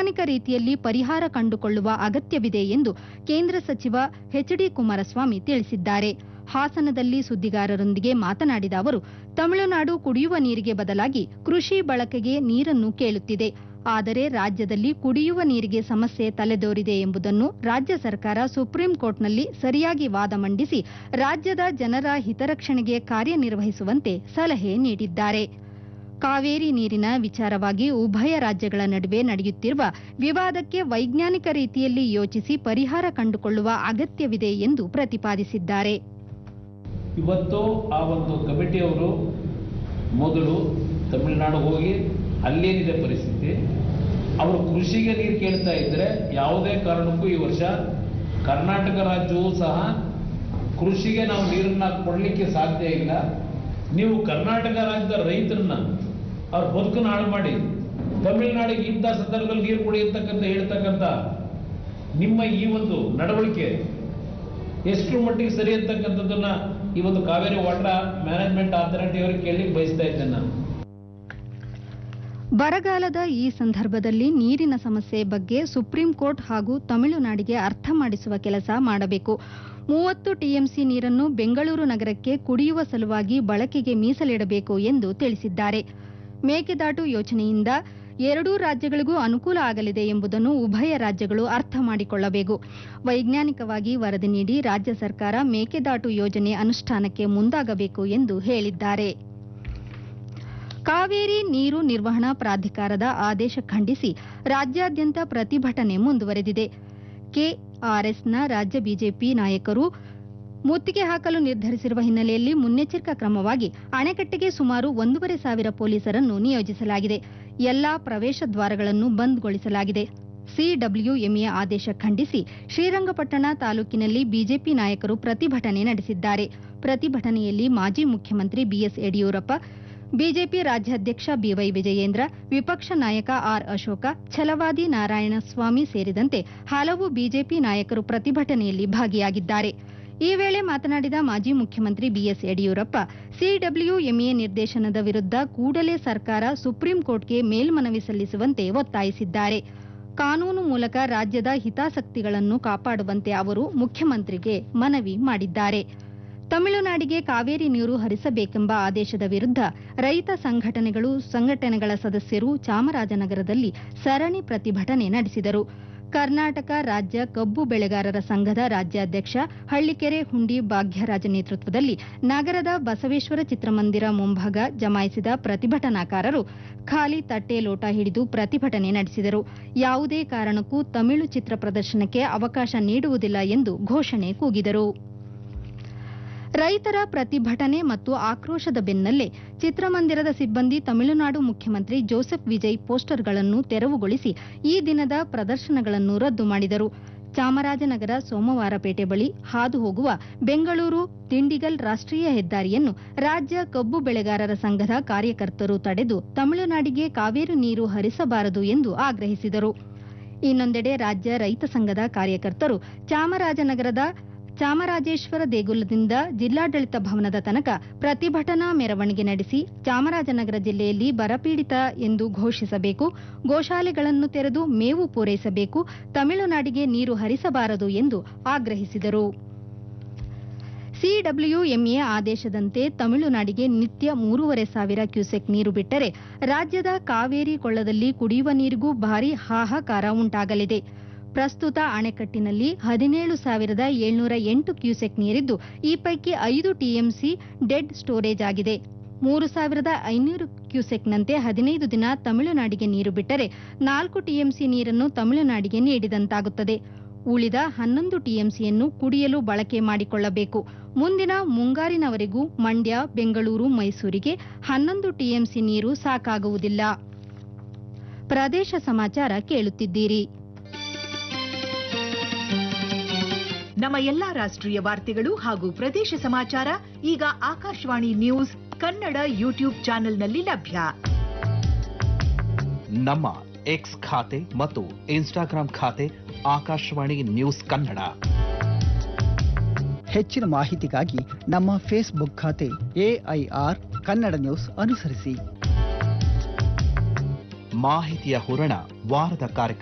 ವೈಜ್ಞಾನಿಕ ರೀತಿಯಲ್ಲಿ ಪರಿಹಾರ ಕಂಡುಕೊಳ್ಳುವ ಅಗತ್ಯವಿದೆ ಎಂದು ಕೇಂದ್ರ ಸಚಿವ ಎಚ್ ಡಿ ಕುಮಾರಸ್ವಾಮಿ ತಿಳಿಸಿದ್ದಾರೆ ಹಾಸನದಲ್ಲಿ ಸುದ್ದಿಗಾರರೊಂದಿಗೆ ಮಾತನಾಡಿದ ಅವರು ತಮಿಳುನಾಡು ಕುಡಿಯುವ ನೀರಿಗೆ ಬದಲಾಗಿ ಕೃಷಿ ಬಳಕೆಗೆ ನೀರನ್ನು ಕೇಳುತ್ತಿದೆ ಆದರೆ ರಾಜ್ಯದಲ್ಲಿ ಕುಡಿಯುವ ನೀರಿಗೆ ಸಮಸ್ಯೆ ತಲೆದೋರಿದೆ ಎಂಬುದನ್ನು ರಾಜ್ಯ ಸರ್ಕಾರ ಸುಪ್ರೀಂ ಕೋರ್ಟ್ನಲ್ಲಿ ಸರಿಯಾಗಿ ವಾದ ಮಂಡಿಸಿ ರಾಜ್ಯದ ಜನರ ಹಿತರಕ್ಷಣೆಗೆ ಕಾರ್ಯನಿರ್ವಹಿಸುವಂತೆ ಸಲಹೆ ನೀಡಿದ್ದಾರೆ ಕಾವೇರಿ ನೀರಿನ ವಿಚಾರವಾಗಿ ಉಭಯ ರಾಜ್ಯಗಳ ನಡುವೆ ನಡೆಯುತ್ತಿರುವ ವಿವಾದಕ್ಕೆ ವೈಜ್ಞಾನಿಕ ರೀತಿಯಲ್ಲಿ ಯೋಚಿಸಿ ಪರಿಹಾರ ಕಂಡುಕೊಳ್ಳುವ ಅಗತ್ಯವಿದೆ ಎಂದು ಪ್ರತಿಪಾದಿಸಿದ್ದಾರೆ ಇವತ್ತು ಆ ಒಂದು ಕಮಿಟಿಯವರು ಮೊದಲು ತಮಿಳುನಾಡು ಹೋಗಿ ಅಲ್ಲೇನಿದೆ ಪರಿಸ್ಥಿತಿ ಅವರು ಕೃಷಿಗೆ ನೀರು ಕೇಳ್ತಾ ಇದ್ರೆ ಯಾವುದೇ ಕಾರಣಕ್ಕೂ ಈ ವರ್ಷ ಕರ್ನಾಟಕ ರಾಜ್ಯವು ಸಹ ಕೃಷಿಗೆ ನಾವು ನೀರನ್ನ ಕೊಡಲಿಕ್ಕೆ ಸಾಧ್ಯ ಇಲ್ಲ ನೀವು ಕರ್ನಾಟಕ ರಾಜ್ಯದ ರೈತರನ್ನ ಅವ್ರ ಬದುಕನ್ನು ಹಾಳು ಮಾಡಿ ತಮಿಳುನಾಡಿಗೆ ಇಂಥ ಸಂದರ್ಭದಲ್ಲಿ ನೀರು ಕೊಡಿ ಅಂತಕ್ಕಂಥ ಹೇಳ್ತಕ್ಕಂಥ ನಿಮ್ಮ ಈ ಒಂದು ನಡವಳಿಕೆ ಎಷ್ಟು ಮಟ್ಟಿಗೆ ಸರಿ ಅಂತಕ್ಕಂಥದ್ದನ್ನ ಈ ಒಂದು ಕಾವೇರಿ ವಾಟರ್ ಮ್ಯಾನೇಜ್ಮೆಂಟ್ ಅಥಾರಿಟಿ ಅವರಿಗೆ ಕೇಳಲಿಕ್ಕೆ ಬಯಸ್ತಾ ಇದ್ದೇನೆ ನಾನು ಬರಗಾಲದ ಈ ಸಂದರ್ಭದಲ್ಲಿ ನೀರಿನ ಸಮಸ್ಯೆ ಬಗ್ಗೆ ಸುಪ್ರೀಂ ಕೋರ್ಟ್ ಹಾಗೂ ತಮಿಳುನಾಡಿಗೆ ಅರ್ಥ ಮಾಡಿಸುವ ಕೆಲಸ ಮಾಡಬೇಕು ಮೂವತ್ತು ಟಿಎಂಸಿ ನೀರನ್ನು ಬೆಂಗಳೂರು ನಗರಕ್ಕೆ ಕುಡಿಯುವ ಸಲುವಾಗಿ ಬಳಕೆಗೆ ಮೀಸಲಿಡಬೇಕು ಎಂದು ತಿಳಿಸಿದ್ದಾರೆ ಮೇಕೆದಾಟು ಯೋಜನೆಯಿಂದ ಎರಡೂ ರಾಜ್ಯಗಳಿಗೂ ಅನುಕೂಲ ಆಗಲಿದೆ ಎಂಬುದನ್ನು ಉಭಯ ರಾಜ್ಯಗಳು ಅರ್ಥ ಮಾಡಿಕೊಳ್ಳಬೇಕು ವೈಜ್ಞಾನಿಕವಾಗಿ ವರದಿ ನೀಡಿ ರಾಜ್ಯ ಸರ್ಕಾರ ಮೇಕೆದಾಟು ಯೋಜನೆ ಅನುಷ್ಠಾನಕ್ಕೆ ಮುಂದಾಗಬೇಕು ಎಂದು ಹೇಳಿದ್ದಾರೆ ಕಾವೇರಿ ನೀರು ನಿರ್ವಹಣಾ ಪ್ರಾಧಿಕಾರದ ಆದೇಶ ಖಂಡಿಸಿ ರಾಜ್ಯಾದ್ಯಂತ ಪ್ರತಿಭಟನೆ ಮುಂದುವರೆದಿದೆ ಕೆಆರ್ಎಸ್ನ ರಾಜ್ಯ ಬಿಜೆಪಿ ನಾಯಕರು ಮುತ್ತಿಗೆ ಹಾಕಲು ನಿರ್ಧರಿಸಿರುವ ಹಿನ್ನೆಲೆಯಲ್ಲಿ ಮುನ್ನೆಚ್ಚರಿಕಾ ಕ್ರಮವಾಗಿ ಅಣೆಕಟ್ಟೆಗೆ ಸುಮಾರು ಒಂದೂವರೆ ಸಾವಿರ ಪೊಲೀಸರನ್ನು ನಿಯೋಜಿಸಲಾಗಿದೆ ಎಲ್ಲಾ ಪ್ರವೇಶ ದ್ವಾರಗಳನ್ನು ಬಂದ್ಗೊಳಿಸಲಾಗಿದೆ ಸಿಡಬ್ಲ್ಯೂಎಂಎ ಆದೇಶ ಖಂಡಿಸಿ ಶ್ರೀರಂಗಪಟ್ಟಣ ತಾಲೂಕಿನಲ್ಲಿ ಬಿಜೆಪಿ ನಾಯಕರು ಪ್ರತಿಭಟನೆ ನಡೆಸಿದ್ದಾರೆ ಪ್ರತಿಭಟನೆಯಲ್ಲಿ ಮಾಜಿ ಮುಖ್ಯಮಂತ್ರಿ ಬಿಎಸ್ ಯಡಿಯೂರಪ್ಪ ಬಿಜೆಪಿ ರಾಜ್ಯಾಧ್ಯಕ್ಷ ಬಿವೈ ವಿಜಯೇಂದ್ರ ವಿಪಕ್ಷ ನಾಯಕ ಆರ್ ಅಶೋಕ ಛಲವಾದಿ ನಾರಾಯಣಸ್ವಾಮಿ ಸೇರಿದಂತೆ ಹಲವು ಬಿಜೆಪಿ ನಾಯಕರು ಪ್ರತಿಭಟನೆಯಲ್ಲಿ ಭಾಗಿಯಾಗಿದ್ದಾರೆ ಈ ವೇಳೆ ಮಾತನಾಡಿದ ಮಾಜಿ ಮುಖ್ಯಮಂತ್ರಿ ಬಿಎಸ್ ಯಡಿಯೂರಪ್ಪ ಸಿಡಬ್ಲ್ಯೂಎಂಎ ನಿರ್ದೇಶನದ ವಿರುದ್ಧ ಕೂಡಲೇ ಸರ್ಕಾರ ಸುಪ್ರೀಂ ಕೋರ್ಟ್ಗೆ ಮೇಲ್ಮನವಿ ಸಲ್ಲಿಸುವಂತೆ ಒತ್ತಾಯಿಸಿದ್ದಾರೆ ಕಾನೂನು ಮೂಲಕ ರಾಜ್ಯದ ಹಿತಾಸಕ್ತಿಗಳನ್ನು ಕಾಪಾಡುವಂತೆ ಅವರು ಮುಖ್ಯಮಂತ್ರಿಗೆ ಮನವಿ ಮಾಡಿದ್ದಾರೆ ತಮಿಳುನಾಡಿಗೆ ಕಾವೇರಿ ನೀರು ಹರಿಸಬೇಕೆಂಬ ಆದೇಶದ ವಿರುದ್ಧ ರೈತ ಸಂಘಟನೆಗಳು ಸಂಘಟನೆಗಳ ಸದಸ್ಯರು ಚಾಮರಾಜನಗರದಲ್ಲಿ ಸರಣಿ ಪ್ರತಿಭಟನೆ ನಡೆಸಿದರು ಕರ್ನಾಟಕ ರಾಜ್ಯ ಕಬ್ಬು ಬೆಳೆಗಾರರ ಸಂಘದ ರಾಜ್ಯಾಧ್ಯಕ್ಷ ಹಳ್ಳಿಕೆರೆ ಹುಂಡಿ ಭಾಗ್ಯರಾಜ ನೇತೃತ್ವದಲ್ಲಿ ನಗರದ ಬಸವೇಶ್ವರ ಚಿತ್ರಮಂದಿರ ಮುಂಭಾಗ ಜಮಾಯಿಸಿದ ಪ್ರತಿಭಟನಾಕಾರರು ಖಾಲಿ ತಟ್ಟೆ ಲೋಟ ಹಿಡಿದು ಪ್ರತಿಭಟನೆ ನಡೆಸಿದರು ಯಾವುದೇ ಕಾರಣಕ್ಕೂ ತಮಿಳು ಚಿತ್ರ ಪ್ರದರ್ಶನಕ್ಕೆ ಅವಕಾಶ ನೀಡುವುದಿಲ್ಲ ಎಂದು ಘೋಷಣೆ ಕೂಗಿದರು ರೈತರ ಪ್ರತಿಭಟನೆ ಮತ್ತು ಆಕ್ರೋಶದ ಬೆನ್ನಲ್ಲೇ ಚಿತ್ರಮಂದಿರದ ಸಿಬ್ಬಂದಿ ತಮಿಳುನಾಡು ಮುಖ್ಯಮಂತ್ರಿ ಜೋಸೆಫ್ ವಿಜಯ್ ಪೋಸ್ಟರ್ಗಳನ್ನು ತೆರವುಗೊಳಿಸಿ ಈ ದಿನದ ಪ್ರದರ್ಶನಗಳನ್ನು ರದ್ದು ಮಾಡಿದರು ಚಾಮರಾಜನಗರ ಸೋಮವಾರಪೇಟೆ ಬಳಿ ಹಾದು ಹೋಗುವ ಬೆಂಗಳೂರು ದಿಂಡಿಗಲ್ ರಾಷ್ಟ್ರೀಯ ಹೆದ್ದಾರಿಯನ್ನು ರಾಜ್ಯ ಕಬ್ಬು ಬೆಳೆಗಾರರ ಸಂಘದ ಕಾರ್ಯಕರ್ತರು ತಡೆದು ತಮಿಳುನಾಡಿಗೆ ಕಾವೇರಿ ನೀರು ಹರಿಸಬಾರದು ಎಂದು ಆಗ್ರಹಿಸಿದರು ಇನ್ನೊಂದೆಡೆ ರಾಜ್ಯ ರೈತ ಸಂಘದ ಕಾರ್ಯಕರ್ತರು ಚಾಮರಾಜನಗರದ ಚಾಮರಾಜೇಶ್ವರ ದೇಗುಲದಿಂದ ಜಿಲ್ಲಾಡಳಿತ ಭವನದ ತನಕ ಪ್ರತಿಭಟನಾ ಮೆರವಣಿಗೆ ನಡೆಸಿ ಚಾಮರಾಜನಗರ ಜಿಲ್ಲೆಯಲ್ಲಿ ಬರಪೀಡಿತ ಎಂದು ಘೋಷಿಸಬೇಕು ಗೋಶಾಲೆಗಳನ್ನು ತೆರೆದು ಮೇವು ಪೂರೈಸಬೇಕು ತಮಿಳುನಾಡಿಗೆ ನೀರು ಹರಿಸಬಾರದು ಎಂದು ಆಗ್ರಹಿಸಿದರು ಸಿಡಬ್ಲ್ಯೂಎಂಎ ಆದೇಶದಂತೆ ತಮಿಳುನಾಡಿಗೆ ನಿತ್ಯ ಮೂರುವರೆ ಸಾವಿರ ಕ್ಯೂಸೆಕ್ ನೀರು ಬಿಟ್ಟರೆ ರಾಜ್ಯದ ಕಾವೇರಿ ಕೊಳ್ಳದಲ್ಲಿ ಕುಡಿಯುವ ನೀರಿಗೂ ಭಾರೀ ಹಾಹಾಕಾರ ಉಂಟಾಗಲಿದೆ ಪ್ರಸ್ತುತ ಅಣೆಕಟ್ಟಿನಲ್ಲಿ ಹದಿನೇಳು ಸಾವಿರದ ಏಳ್ನೂರ ಎಂಟು ಕ್ಯೂಸೆಕ್ ನೀರಿದ್ದು ಈ ಪೈಕಿ ಐದು ಟಿಎಂಸಿ ಡೆಡ್ ಸ್ಟೋರೇಜ್ ಆಗಿದೆ ಮೂರು ಸಾವಿರದ ಐನೂರು ಕ್ಯೂಸೆಕ್ನಂತೆ ಹದಿನೈದು ದಿನ ತಮಿಳುನಾಡಿಗೆ ನೀರು ಬಿಟ್ಟರೆ ನಾಲ್ಕು ಟಿಎಂಸಿ ನೀರನ್ನು ತಮಿಳುನಾಡಿಗೆ ನೀಡಿದಂತಾಗುತ್ತದೆ ಉಳಿದ ಹನ್ನೊಂದು ಟಿಎಂಸಿಯನ್ನು ಕುಡಿಯಲು ಬಳಕೆ ಮಾಡಿಕೊಳ್ಳಬೇಕು ಮುಂದಿನ ಮುಂಗಾರಿನವರೆಗೂ ಮಂಡ್ಯ ಬೆಂಗಳೂರು ಮೈಸೂರಿಗೆ ಹನ್ನೊಂದು ಟಿಎಂಸಿ ನೀರು ಸಾಕಾಗುವುದಿಲ್ಲ ಪ್ರದೇಶ ಸಮಾಚಾರ ಕೇಳುತ್ತಿದ್ದೀರಿ ನಮ್ಮ ಎಲ್ಲಾ ರಾಷ್ಟ್ರೀಯ ವಾರ್ತೆಗಳು ಹಾಗೂ ಪ್ರದೇಶ ಸಮಾಚಾರ ಈಗ ಆಕಾಶವಾಣಿ ನ್ಯೂಸ್ ಕನ್ನಡ ಯೂಟ್ಯೂಬ್ ಚಾನೆಲ್ನಲ್ಲಿ ಲಭ್ಯ ನಮ್ಮ ಎಕ್ಸ್ ಖಾತೆ ಮತ್ತು ಇನ್ಸ್ಟಾಗ್ರಾಂ ಖಾತೆ ಆಕಾಶವಾಣಿ ನ್ಯೂಸ್ ಕನ್ನಡ ಹೆಚ್ಚಿನ ಮಾಹಿತಿಗಾಗಿ ನಮ್ಮ ಫೇಸ್ಬುಕ್ ಖಾತೆ ಎಐಆರ್ ಕನ್ನಡ ನ್ಯೂಸ್ ಅನುಸರಿಸಿ ಮಾಹಿತಿಯ ಹೂರಣ ವಾರದ ಕಾರ್ಯಕ್ರಮ